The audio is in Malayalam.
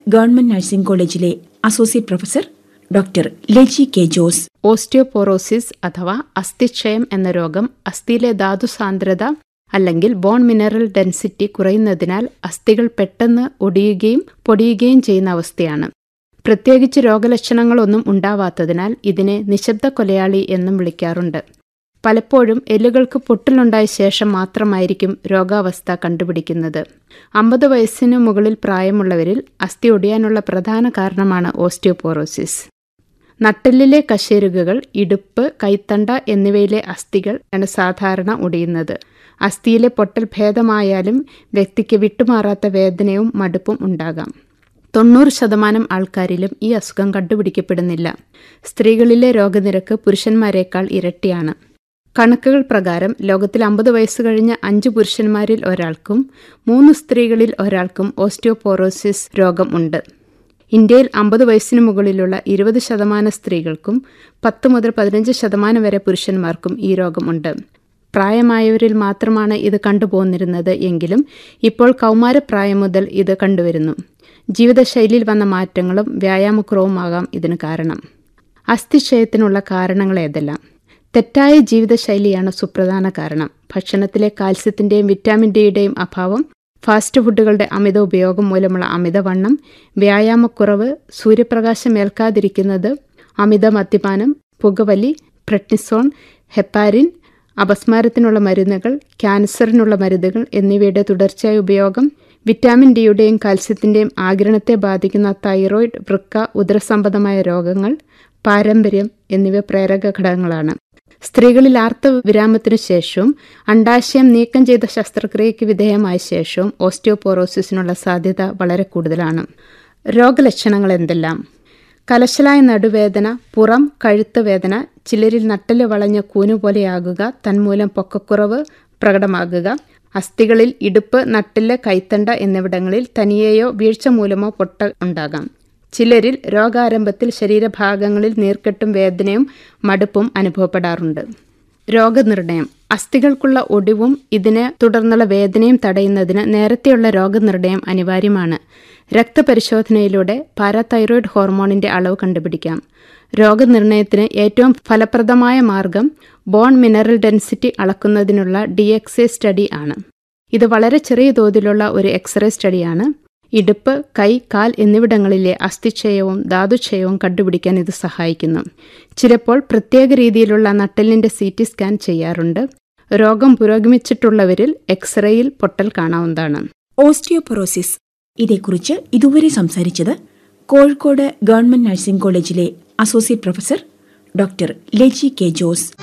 ഗവൺമെന്റ് നഴ്സിംഗ് കോളേജിലെ associate professor doctor Leji K Jose osteoporosis അഥവാ അസ്ഥിക്ഷയം എന്ന രോഗം അസ്ഥിയിലെ ധാതു സാന്ദ്രത അല്ലെങ്കിൽ ബോൺ മിനറൽ ഡെൻസിറ്റി കുറയുന്നതിനാൽ അസ്ഥികൾ പെട്ടെന്ന് ഒടിയുകയും പൊടിയുകയും ചെയ്യുന്ന അവസ്ഥയാണ് പ്രത്യേകിച്ച് രോഗലക്ഷണങ്ങളൊന്നും ഉണ്ടാവാത്തതിനാൽ ഇതിനെ നിശബ്ദ കൊലയാളി എന്നും വിളിക്കാറുണ്ട് പലപ്പോഴും എല്ലുകൾക്ക് പൊട്ടലുണ്ടായ ശേഷം മാത്രമായിരിക്കും രോഗാവസ്ഥ കണ്ടുപിടിക്കുന്നത് അമ്പത് വയസ്സിനു മുകളിൽ പ്രായമുള്ളവരിൽ അസ്ഥി ഒടിയാനുള്ള പ്രധാന കാരണമാണ് ഓസ്റ്റിയോപോറോസിസ് നട്ടെല്ലിലെ കശേരുകകൾ ഇടുപ്പ് കൈത്തണ്ട എന്നിവയിലെ അസ്ഥികൾ ആണ് സാധാരണ ഒടിയുന്നത് അസ്ഥിയിലെ പൊട്ടൽ ഭേദമായാലും വ്യക്തിക്ക് വിട്ടുമാറാത്ത വേദനയും മടുപ്പും ഉണ്ടാകാം തൊണ്ണൂറ് ശതമാനം ആൾക്കാരിലും ഈ അസുഖം കണ്ടുപിടിക്കപ്പെടുന്നില്ല സ്ത്രീകളിലെ രോഗനിരക്ക് പുരുഷന്മാരെക്കാൾ ഇരട്ടിയാണ് കണക്കുകൾ പ്രകാരം ലോകത്തിൽ അമ്പത് വയസ്സ് കഴിഞ്ഞ അഞ്ച് പുരുഷന്മാരിൽ ഒരാൾക്കും മൂന്ന് സ്ത്രീകളിൽ ഒരാൾക്കും ഓസ്റ്റിയോപോറോസിസ് രോഗം ഉണ്ട് ഇന്ത്യയിൽ അമ്പത് വയസ്സിന് മുകളിലുള്ള ഇരുപത് ശതമാനം സ്ത്രീകൾക്കും പത്ത് മുതൽ പതിനഞ്ച് ശതമാനം വരെ പുരുഷന്മാർക്കും ഈ രോഗമുണ്ട് പ്രായമായവരിൽ മാത്രമാണ് ഇത് കണ്ടുപോന്നിരുന്നത് എങ്കിലും ഇപ്പോൾ കൗമാരപ്രായം മുതൽ ഇത് കണ്ടുവരുന്നു ജീവിതശൈലിയിൽ വന്ന മാറ്റങ്ങളും വ്യായാമക്കുറവുമാകാം ഇതിന് കാരണം അസ്ഥിക്ഷയത്തിനുള്ള കാരണങ്ങൾ ഏതെല്ലാം തെറ്റായ ജീവിതശൈലിയാണ് സുപ്രധാന കാരണം ഭക്ഷണത്തിലെ കാൽസ്യത്തിൻ്റെയും വിറ്റാമിൻ ഡിയുടെയും അഭാവം ഫാസ്റ്റ് ഫുഡുകളുടെ അമിത ഉപയോഗം മൂലമുള്ള അമിതവണ്ണം വ്യായാമക്കുറവ് സൂര്യപ്രകാശം ഏൽക്കാതിരിക്കുന്നത് അമിത മദ്യപാനം പുകവലി പ്രെഡ്നിസോൺ ഹെപ്പാരിൻ അപസ്മാരത്തിനുള്ള മരുന്നുകൾ ക്യാൻസറിനുള്ള മരുന്നുകൾ എന്നിവയുടെ തുടർച്ചയായ ഉപയോഗം വിറ്റാമിൻ ഡിയുടെയും കാൽസ്യത്തിൻ്റെയും ആകിരണത്തെ ബാധിക്കുന്ന തൈറോയിഡ് വൃക്ക ഉദരസംബന്ധമായ രോഗങ്ങൾ പാരമ്പര്യം എന്നിവ പ്രേരക ഘടകങ്ങളാണ് സ്ത്രീകളിൽ ആർത്ത വിരാമത്തിനു ശേഷവും അണ്ടാശയം നീക്കം ചെയ്ത ശസ്ത്രക്രിയയ്ക്ക് വിധേയമായ ശേഷവും ഓസ്റ്റിയോപോറോസിസിനുള്ള സാധ്യത വളരെ കൂടുതലാണ് രോഗലക്ഷണങ്ങൾ എന്തെല്ലാം കലശലായ നടുവേദന പുറം കഴുത്ത് വേദന ചിലരിൽ നട്ടല് വളഞ്ഞ കൂനുപോലെയാകുക തന്മൂലം പൊക്കക്കുറവ് പ്രകടമാകുക അസ്ഥികളിൽ ഇടുപ്പ് നട്ടില് കൈത്തണ്ട എന്നിവിടങ്ങളിൽ തനിയെയോ വീഴ്ച മൂലമോ പൊട്ട ഉണ്ടാകാം ചിലരിൽ രോഗാരംഭത്തിൽ ശരീരഭാഗങ്ങളിൽ നീർക്കെട്ടും വേദനയും മടുപ്പും അനുഭവപ്പെടാറുണ്ട് രോഗനിർണയം അസ്ഥികൾക്കുള്ള ഒടിവും ഇതിനെ തുടർന്നുള്ള വേദനയും തടയുന്നതിന് നേരത്തെയുള്ള രോഗനിർണയം അനിവാര്യമാണ് രക്തപരിശോധനയിലൂടെ പാരാതൈറോയ്ഡ് ഹോർമോണിന്റെ അളവ് കണ്ടുപിടിക്കാം രോഗനിർണയത്തിന് ഏറ്റവും ഫലപ്രദമായ മാർഗം ബോൺ മിനറൽ ഡെൻസിറ്റി അളക്കുന്നതിനുള്ള ഡി എക്സ് എ സ്റ്റഡി ആണ് ഇത് വളരെ ചെറിയ തോതിലുള്ള ഒരു എക്സ്റേ സ്റ്റഡിയാണ് ഇടുപ്പ് കൈ കാൽ എന്നിവിടങ്ങളിലെ അസ്ഥിക്ഷയവും ധാതുക്ഷയവും കണ്ടുപിടിക്കാൻ ഇത് സഹായിക്കുന്നു ചിലപ്പോൾ പ്രത്യേക രീതിയിലുള്ള നട്ടെല്ലിന്റെ സി ടി സ്കാൻ ചെയ്യാറുണ്ട് രോഗം പുരോഗമിച്ചിട്ടുള്ളവരിൽ എക്സ്റേയിൽ പൊട്ടൽ കാണാവുന്നതാണ് ഓസ്റ്റിയോപൊറോസിസ് ഇതേക്കുറിച്ച് ഇതുവരെ സംസാരിച്ചത് കോഴിക്കോട് ഗവൺമെന്റ് നഴ്സിംഗ് കോളേജിലെ associate professor doctor Leji K Jose